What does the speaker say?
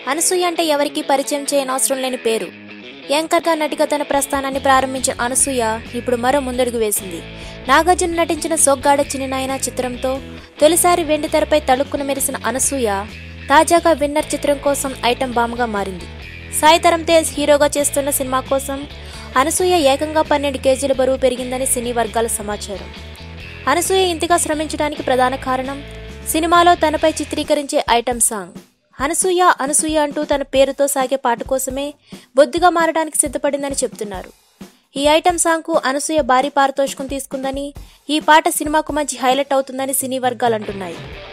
అనసూయ అంటే ఎవరికీ పరిచయం చేయనవసరం లేని పేరు యాంకర్గా నటిగా తన ప్రస్థానాన్ని ప్రారంభించిన అనసూయ ఇప్పుడు మరో ముందడుగు వేసింది నాగార్జున నటించిన సోగ్గాడ చిన్ననాయన చిత్రంతో తొలిసారి వెండి తెరపై తళుక్కున మెరిసిన అనసూయ తాజాగా విన్నర్ చిత్రం కోసం ఐటెం బామ్గా మారింది సాయి తరం తేజ్ హీరోగా చేస్తున్న సినిమా కోసం అనసూయ ఏకంగా పన్నెండు కేజీల బరువు పెరిగిందని సినీ వర్గాల సమాచారం అనసూయ ఇంతగా శ్రమించడానికి ప్రధాన కారణం సినిమాలో తనపై చిత్రీకరించే ఐటెం సాంగ్ అనసూయ అనసూయ అంటూ తన పేరుతో సాగే పాట కోసమే బొద్దుగా మారడానికి సిద్ధపడిందని చెప్తున్నారు ఈ ఐటెం సాంగ్కు అనసూయ భారీ పారితోషికం తీసుకుందని ఈ పాట సినిమాకు మంచి హైలైట్ అవుతుందని సినీ వర్గాలు అంటున్నాయి